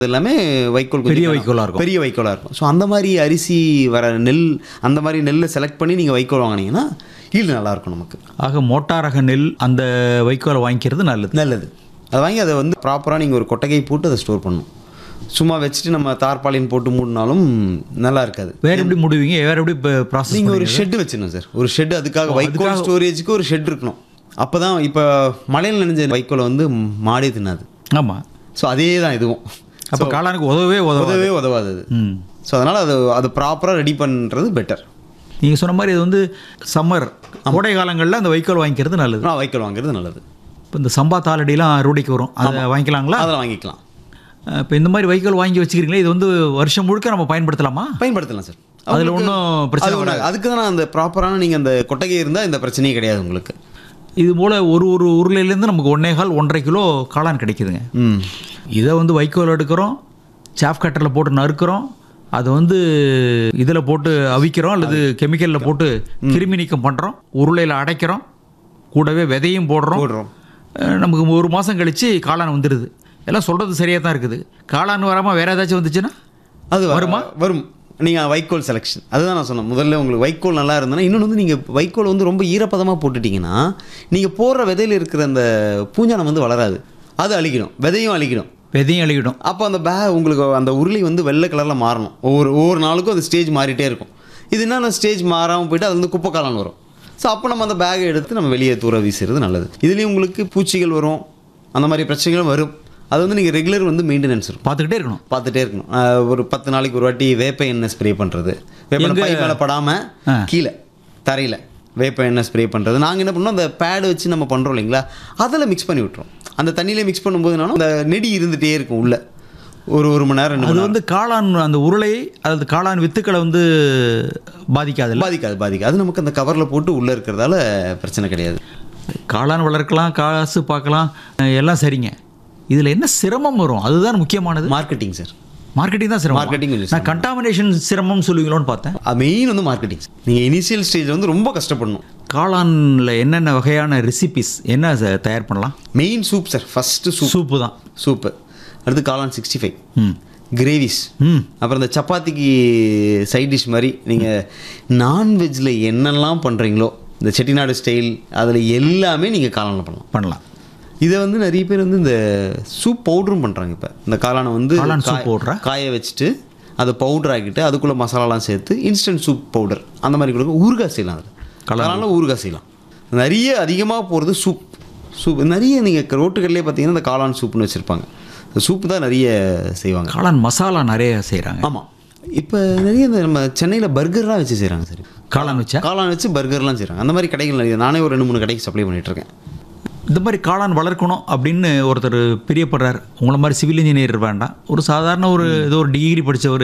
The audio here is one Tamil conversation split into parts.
இது எல்லாமே வைக்கோல் கொஞ்சம் பெரிய கனம். வைக்கோலா இருக்கும். பெரிய வைக்கோலாக இருக்கும் ஸோ அந்த மாதிரி அரிசி வர நெல் அந்த மாதிரி நெல்லை செலக்ட் பண்ணி நீங்கள் வைக்கோல் வாங்கினீங்கன்னா ஈல்டு நல்லாயிருக்கும் நமக்கு ஆக மோட்டார் ரக நெல் அந்த வைக்கோலை வாங்கிக்கிறது நல்லது நல்லது அதை வாங்கி அதை வந்து ப்ராப்பராக நீங்கள் ஒரு கொட்டகை போட்டு அதை ஸ்டோர் பண்ணணும் சும்மா வச்சுட்டு நம்ம தார்பாலின் போட்டு மூடினாலும் நல்லா இருக்காது வேற எப்படி முடிவீங்க வேற எப்படி ப்ராசஸ் நீங்கள் ஒரு ஷெட் வச்சிடணும் சார் ஒரு ஷெட் அதுக்காக வைக்கோல் ஸ்டோரேஜுக்கு ஒரு ஷெட் இருக்கணும் அப்போ தான் இப்போ மழையில் நனைஞ்ச வைக்கோலை வந்து மாடே தின்னாது ஆமாம் ஸோ அதே தான் இதுவும் அப்போ காளானுக்கு உதவவே உதவும் உதவே உதவாது அது ம் ஸோ அதனால் அது அது ப்ராப்பராக ரெடி பண்ணுறது பெட்டர் நீங்கள் சொன்ன மாதிரி இது வந்து சம்மர் கோடை காலங்களில் அந்த வைக்கோல் வாங்கிக்கிறது நல்லது நான் வைக்கோல் வாங்குறது நல்லது இப்போ இந்த சம்பா தாளடிலாம் அறுவடைக்கு வரும் அதை வாங்கிக்கலாங்களா அதெல்லாம் வாங்கிக்கலாம் இப்போ இந்த மாதிரி வைக்கோல் வாங்கி வச்சுக்கிறீங்களே இது வந்து வருஷம் முழுக்க நம்ம பயன்படுத்தலாமா பயன்படுத்தலாம் சார் அதில் ஒன்றும் பிரச்சனை அது ஒண்ணு- அதுக்கு தான் அந்த ப்ராப்பரான நீங்கள் அந்த கொட்டகை இருந்தால் இந்த பிரச்சனையே கிடையாது உங்களுக்கு இது போல் ஒரு ஒரு உருளையிலேருந்து நமக்கு ஒன்றே கால் ஒன்றரை கிலோ காளான் கிடைக்குதுங்க ம் இதை வந்து வைக்கோல் எடுக்கிறோம் சாஃப் கட்டரில் போட்டு நறுக்கிறோம் அதை வந்து இதில் போட்டு அவிக்கிறோம் அல்லது கெமிக்கலில் போட்டு கிருமி நீக்கம் பண்ணுறோம் உருளையில் அடைக்கிறோம் கூடவே விதையும் போடுறோம் போடுறோம் அஹ் நமக்கு ஒரு மாதம் கழித்து காளான் வந்துடுது எல்லாம் சொல்கிறது சரியாக தான் இருக்குது காளான் வராமல் வேறு ஏதாச்சும் வந்துச்சுன்னா அது வருமா வரும் நீங்கள் வைக்கோல் செலெக்ஷன் அதுதான் நான் சொன்னேன் முதல்ல உங்களுக்கு வைக்கோல் நல்லா இருந்ததுன்னா இன்னொன்று வந்து நீங்கள் வைக்கோல் வந்து ரொம்ப ஈரப்பதமாக போட்டுட்டீங்கன்னா நீங்கள் போடுற விதையில இருக்கிற அந்த பூஞ்சானம் வந்து வளராது அது அழிக்கணும் விதையும் அழிக்கணும் விதையும் அழுகிடும் அப்போ அந்த பே உங்களுக்கு அந்த உருளை வந்து வெள்ளை கலரில் மாறணும் ஒவ்வொரு ஒவ்வொரு நாளுக்கும் அது ஸ்டேஜ் மாறிட்டே இருக்கும் இது என்ன ஸ்டேஜ் மாறாமல் போயிட்டு அது வந்து குப்பை காளான் வரும் ஸோ அப்போ நம்ம அந்த பேகை எடுத்து நம்ம வெளியே தூர வீசுறது நல்லது இதுலேயும் உங்களுக்கு பூச்சிகள் வரும் அந்த மாதிரி பிரச்சனைகளும் வரும் அது வந்து நீங்கள் ரெகுலர் வந்து மெயின்டெனன்ஸ் இருக்கும் பார்த்துக்கிட்டே இருக்கணும் பார்த்துட்டே இருக்கணும் ஆஹ் ஒரு பத்து நாளைக்கு ஒரு வாட்டி வேப்ப எண்ணெய் ஸ்ப்ரே பண்ணுறது வேப்ப எண்ணெய் பை மேலே படாமல் ஆ. கீழே தரையில் வேப்ப எண்ணெய் ஸ்ப்ரே பண்ணுறது நாங்கள் என்ன பண்ணோம் அந்த பேடு வச்சு நம்ம பண்ணுறோம் இல்லைங்களா அதில் மிக்ஸ் பண்ணி விட்டுறோம் அந்த தண்ணியிலே மிக்ஸ் பண்ணும்போது என்னன்னா அந்த நெடி இருந்துகிட்டே இருக்கும் உள்ள ஒரு ஒரு மணி நேரம் ரெண்டு மணி அது நேரம் வந்து காளான் அந்த உருளை அதாவது காளான் வித்துக்களை வந்து பாதிக்காதுல்ல பாதிக்காது பாதிக்காது அது நமக்கு அந்த கவரில் போட்டு உள்ளே இருக்கிறதால பிரச்சனை கிடையாது காளான் வளர்க்கலாம் காசு பார்க்கலாம் அஹ் எல்லாம் சரிங்க இதில் என்ன சிரமம் வரும் அதுதான் முக்கியமானது மார்க்கெட்டிங் சார் மார்க்கெட்டிங் தான் சிரமம் Marketing கொஞ்சம் நான் கண்டாமினேஷன் சிரமம் சொல்லுவீங்களோன்னு பார்த்தேன் மெயின் வந்து மார்க்கெட்டிங் நீங்கள் இனிஷியல் ஸ்டேஜில் வந்து ரொம்ப கஷ்டப்படணும் காளானில் என்னென்ன வகையான ரெசிபிஸ் என்ன ச- தயார் பண்ணலாம் main soup sir first soup soup தான் சூப்பு அடுத்து காளான் சிக்ஸ்டி ஃபைவ் ம் கிரேவிஸ் ம் அப்புறம் இந்த சப்பாத்திக்கு சைட் டிஷ் மாதிரி நீங்கள் நான்வெஜ்ஜில் என்னெல்லாம் பண்ணுறீங்களோ இந்த செட்டிநாடு ஸ்டைல் அதில் எல்லாமே நீங்கள் காளானில் பண்ணலாம் பண்ணலாம் இதை வந்து நிறைய பேர் வந்து இந்த சூப் பவுடரும் பண்ணுறாங்க இப்போ இந்த காளானை வந்து காளான் soup காய- powder-ஆ? காய வச்சுட்டு அதை பவுடர் ஆக்கிட்டு அதுக்குள்ளே மசாலாலாம் சேர்த்து இன்ஸ்டன்ட் சூப் பவுடர் அந்த மாதிரி கொடுக்க ஊறுகாய் செய்யலாம் அது காளானில் ஊறுகாய் செய்யலாம் நிறைய அதிகமாக போகிறது சூப் சூப் நிறைய நீங்கள் ரோட்டுக்கடலே பார்த்தீங்கன்னா இந்த காளான் சூப்னு வச்சுருப்பாங்க சூப் தான் நிறைய செய்வாங்க காளான் மசாலா நிறைய செய்கிறாங்க ஆமாம் இப்போ நிறைய இந்த நம்ம சென்னையில் பர்கர்லாம் வச்சு செய்கிறாங்க சரி காளான் வச்சா காளான் வச்சு பர்கர்லாம் செய்கிறாங்க அந்த மாதிரி கடைகள் நிறைய நானே ஒரு ரெண்டு மூணு கடைக்கு சப்ளை பண்ணிட்டு இருக்கேன் இந்த மாதிரி காளான் வளர்க்கணும் அப்படின்னு ஒருத்தர் பிரியப்படுறார் உங்களை மாதிரி சிவில் இன்ஜினியர் வேண்டாம் ஒரு சாதாரண ஒரு ஏதோ ஒரு டிகிரி படித்தவர்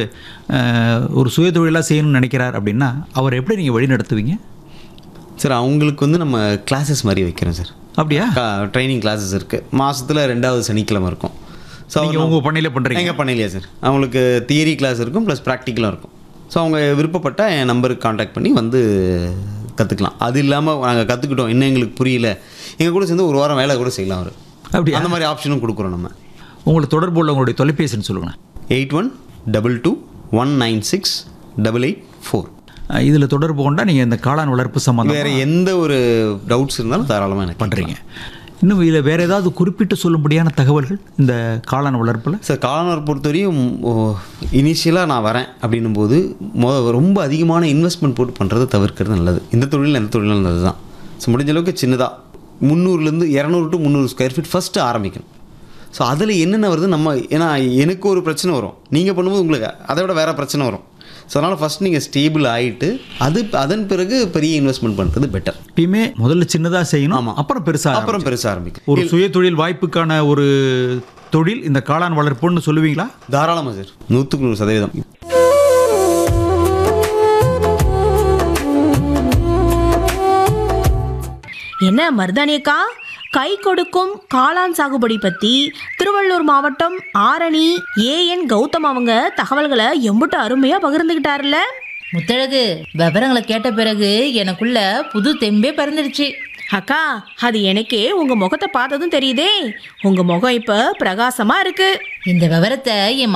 ஒரு சுய தொழிலாக செய்யணும்னு நினைக்கிறார் அப்படின்னா அவர் எப்படி நீங்கள் வழி நடத்துவீங்க சார் அவங்களுக்கு வந்து நம்ம கிளாஸஸ் மாதிரி வைக்கிறோம் சார் அப்படியா ட்ரைனிங் கிளாஸஸ் இருக்குது மாதத்தில் ரெண்டாவது சனிக்கிழமை இருக்கும் ஸோ நீங்கள் உங்கள் பண்ணையில் பண்ணுறீங்க எங்கள் பண்ணலையா சார் அவங்களுக்கு தியரி கிளாஸ் இருக்கும் ப்ளஸ் ப்ராக்டிக்கலும் இருக்கும் ஸோ அவங்க விருப்பப்பட்ட என் நம்பருக்கு காண்டாக்ட் பண்ணி வந்து கற்றுக்கலாம் அது இல்லாமல் நாங்கள் கற்றுக்கிட்டோம் இன்னும் எங்களுக்கு புரியல எங்கள் கூட சேர்ந்து ஒரு வாரம் வேலை கூட செய்யலாம் அவர் அப்படியா அந்த மாதிரி ஆப்ஷனும் கொடுக்குறோம் நம்ம உங்களுக்கு தொடர்பு உள்ள உங்களுடைய தொலைபேசின்னு சொல்லுங்களேன் eight one double two one nine six double eight four இதில் தொடர்பு கொண்டா நீங்கள் இந்த காளான் வளர்ப்பு சம்மந்தம் வேறு எந்த ஒரு டவுட்ஸ் இருந்தாலும் தாராளமாக எனக்கு பண்ணுறீங்க இன்னும் இதில் வேறு ஏதாவது குறிப்பிட்டு சொல்லும்படியான தகவல்கள் இந்த காளான் வளர்ப்பில் சார் காலனர் பொறுத்தவரையும் இனிஷியலாக நான் வரேன் அப்படின்னும் போது மொ ரொம்ப அதிகமான இன்வெஸ்ட்மெண்ட் போட்டு பண்ணுறதை தவிர்க்கிறது நல்லது இந்த தொழில் எந்த தொழிலும் நல்லது தான் ஸோ முடிஞ்ச அளவுக்கு சின்னதாக முந்நூறுலேருந்து இரநூறு டு முந்நூறு ஸ்கொயர் ஃபீட் ஃபஸ்ட்டு ஆரம்பிக்கணும் ஸோ அதில் என்னென்ன வருது நம்ம ஏன்னா எனக்கு ஒரு பிரச்சனை வரும் நீங்கள் பண்ணும்போது உங்களுக்கு அதை விட வேறு பிரச்சனை வரும் ஸோ அதனால் ஃபஸ்ட் நீங்கள் ஸ்டேபிள் ஆகிட்டு அது அதன் பிறகு பெரிய இன்வெஸ்ட்மெண்ட் பண்ணுறது பெட்டர் எப்பயுமே முதல்ல சின்னதாக செய்யணும் அப்புறம் பெருசாக அப்புறம் பெருசாக ஆரம்பிக்கும் ஒரு சுய தொழில் வாய்ப்புக்கான ஒரு தொழில் இந்த காளான் வளர்ப்புன்னு சொல்லுவீங்களா தாராளமாக சார் நூற்றுக்கு நூறு சதவீதம் என்ன மருதானியக்கா கை கொடுக்கும் காளான் சாகுபடி பத்தி திருவள்ளூர் மாவட்டம் ஆரணி ஏஎன் கௌதம் அவங்க தகவல்களை எம்புட்டு அருமையா பகிர்ந்துகிட்டாருல்ல முத்தழகு விவரங்களை கேட்ட பிறகு எனக்குள்ள புது தெம்பே பிறந்துடுச்சு அக்கா அது எனக்கே உங்க முகத்தை பார்த்ததும் தெரியுதே உங்க முகம் இப்ப பிரகாசமா இருக்கு இந்த விவரத்தை என்